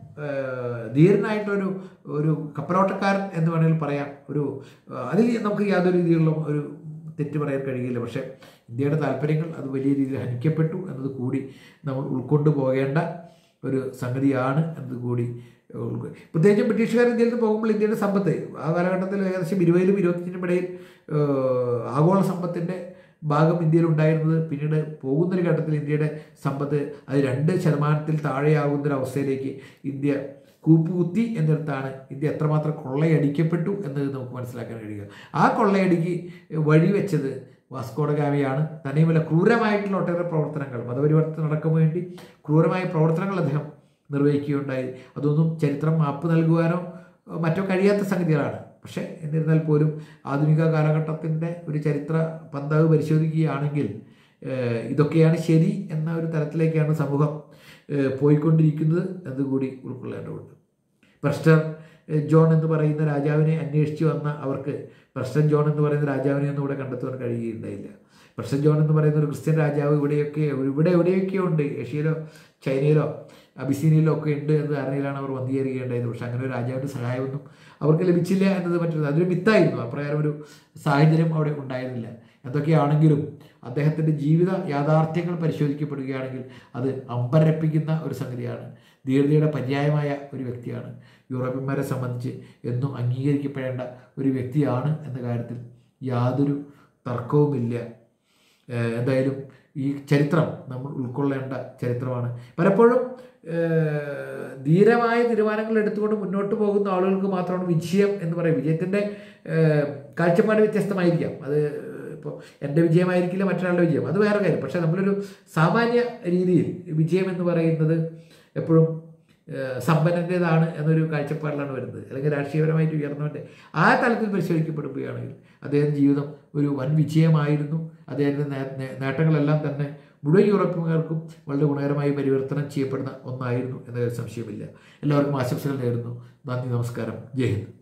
ഏഹ്, ധീരനായിട്ടൊരു ഒരു കപ്പലോട്ടക്കാരൻ എന്ന് വേണമെങ്കിൽ പറയാം ഒരു ഏഹ്, അതിൽ നമുക്ക് യാതൊരു രീതിയിലുള്ള ഒരു തെറ്റ് പറയാൻ കഴിയില്ല പക്ഷേ ഇന്ത്യയുടെ താല്പര്യങ്ങൾ അത് വലിയ രീതിയിൽ ഹനിക്കപ്പെട്ടു എന്നത് കൂടി നമ്മൾ ഉൾക്കൊണ്ടു പോകേണ്ട ഒരു സംഗതിയാണ് എന്നത് കൂടി ഉൾക്കൊ- പ്രത്യേകിച്ചും ബ്രിട്ടീഷുകാർ ഇന്ത്യയിൽ നിന്ന് പോകുമ്പോൾ ഇന്ത്യയുടെ സമ്പത്ത് ആ കാലഘട്ടത്തിൽ ഏകദേശം ഇരുപതിലും ഇരുപത്തഞ്ചിനും ഇടയിൽ ഏഹ്, ആഗോള സമ്പത്തിൻ്റെ ഭാഗം ഇന്ത്യയിൽ ഉണ്ടായിരുന്നത് പിന്നീട് പോകുന്നൊരു ഘട്ടത്തിൽ ഇന്ത്യയുടെ സമ്പത്ത് അത് രണ്ട് ശതമാനത്തിൽ താഴെയാകുന്നൊരവസ്ഥയിലേക്ക് ഇന്ത്യ കൂപ്പുകുത്തി എന്നിടത്താണ് ഇന്ത്യ എത്രമാത്രം കൊള്ളയടിക്കപ്പെട്ടു എന്നത് നമുക്ക് മനസ്സിലാക്കാൻ കഴിയുക ആ കൊള്ളയടിക്ക് വഴിവെച്ചത് വാസ്കോഡഗാമിയാണ് തന്നെയുമല്ല ക്രൂരമായിട്ടുള്ള ഒട്ടേറെ പ്രവർത്തനങ്ങൾ മതപരിവർത്തനം നടക്കാൻ വേണ്ടി ക്രൂരമായ പ്രവർത്തനങ്ങൾ അദ്ദേഹം നിർവഹിക്കുകയുണ്ടായി അതൊന്നും ചരിത്രം മാപ്പ് നൽകുവാനോ ഏഹ്, മറ്റോ കഴിയാത്ത സംഗതികളാണ് പക്ഷേ എന്നിരുന്നാൽ പോലും ആധുനിക കാലഘട്ടത്തിൻ്റെ ഒരു ചരിത്ര പന്താവ് പരിശോധിക്കുകയാണെങ്കിൽ ഏഹ്, ഇതൊക്കെയാണ് ശരി എന്ന ഒരു തലത്തിലേക്കാണ് സമൂഹം ഏഹ്, പോയിക്കൊണ്ടിരിക്കുന്നത് എന്നുകൂടി ഉൾക്കൊള്ളേണ്ടതുണ്ട് പ്രസ്റ്റർ ഏഹ്, ജോൺ എന്ന് പറയുന്ന രാജാവിനെ അന്വേഷിച്ച് വന്ന അവർക്ക് പ്രസ്റ്റൻ ജോൺ എന്ന് പറയുന്ന രാജാവിനെ ഒന്നും ഇവിടെ കണ്ടെത്തുവാൻ കഴിയുകയുണ്ടായില്ല പ്രസ്റ്റൻ ജോൺ എന്ന് പറയുന്ന ഒരു ക്രിസ്ത്യൻ രാജാവ് ഇവിടെയൊക്കെ ഇവിടെ എവിടെയൊക്കെയോ ഉണ്ട് ഏഷ്യയിലോ ചൈനയിലോ അബിസീനിയയിലോ ഒക്കെ ഉണ്ട് എന്ന ധാരണയിലാണ് അവർ വന്നു ചേരുകയുണ്ടായത് പക്ഷെ അങ്ങനെ ഒരു രാജാവിൻ്റെ സഹായമൊന്നും അവർക്ക് ലഭിച്ചില്ല എന്നത് മറ്റൊരു അതൊരു മിത്തായിരുന്നു അപ്രകാരം ഒരു സാഹചര്യം അവിടെ ഉണ്ടായിരുന്നില്ല എന്തൊക്കെയാണെങ്കിലും അദ്ദേഹത്തിൻ്റെ ജീവിത യാഥാർത്ഥ്യങ്ങൾ പരിശോധിക്കപ്പെടുകയാണെങ്കിൽ അത് അമ്പരപ്പിക്കുന്ന ഒരു സംഗതിയാണ് ധീരതയുടെ പര്യായമായ ഒരു വ്യക്തിയാണ് യൂറോപ്യന്മാരെ സംബന്ധിച്ച് എന്നും അംഗീകരിക്കപ്പെടേണ്ട ഒരു വ്യക്തിയാണ് എന്ന കാര്യത്തിൽ യാതൊരു തർക്കവുമില്ല ഏഹ് എന്തായാലും ഈ ചരിത്രം നമ്മൾ ഉൾക്കൊള്ളേണ്ട ചരിത്രമാണ് പലപ്പോഴും ഏഹ് ധീരമായ തീരുമാനങ്ങൾ എടുത്തുകൊണ്ട് മുന്നോട്ട് പോകുന്ന ആളുകൾക്ക് മാത്രമാണ് വിജയം എന്ന് പറയും വിജയത്തിൻ്റെ ഏഹ് കാഴ്ചപ്പാട് വ്യത്യസ്തമായിരിക്കാം അത് ഇപ്പോൾ എൻ്റെ വിജയമായിരിക്കില്ല മറ്റൊരാളുടെ വിജയം അത് വേറെ കാര്യം പക്ഷേ നമ്മളൊരു സാമാന്യ രീതിയിൽ വിജയം എന്ന് പറയുന്നത് എപ്പോഴും ഏഹ് സമ്പന്നൻ്റേതാണ് എന്നൊരു കാഴ്ചപ്പാടിലാണ് വരുന്നത് അല്ലെങ്കിൽ രാഷ്ട്രീയപരമായിട്ട് ഉയർന്നവൻ്റെ ആ തലത്തിൽ പരിശോധിക്കപ്പെടുകയാണെങ്കിൽ അദ്ദേഹത്തിൻ്റെ ജീവിതം ഒരു വൻ വിജയമായിരുന്നു അദ്ദേഹത്തിൻ്റെ നേ- നേ- നേട്ടങ്ങളെല്ലാം തന്നെ മുഴുവൻ യൂറോപ്യന്മാർക്കും വളരെ ഗുണകരമായി പരിവർത്തനം ചെയ്യപ്പെടുന്ന ഒന്നായിരുന്നു എന്നതിൽ സംശയമില്ല എല്ലാവർക്കും ആശംസകൾ നേരുന്നു നന്ദി നമസ്കാരം ജയ് ഹിന്ദ്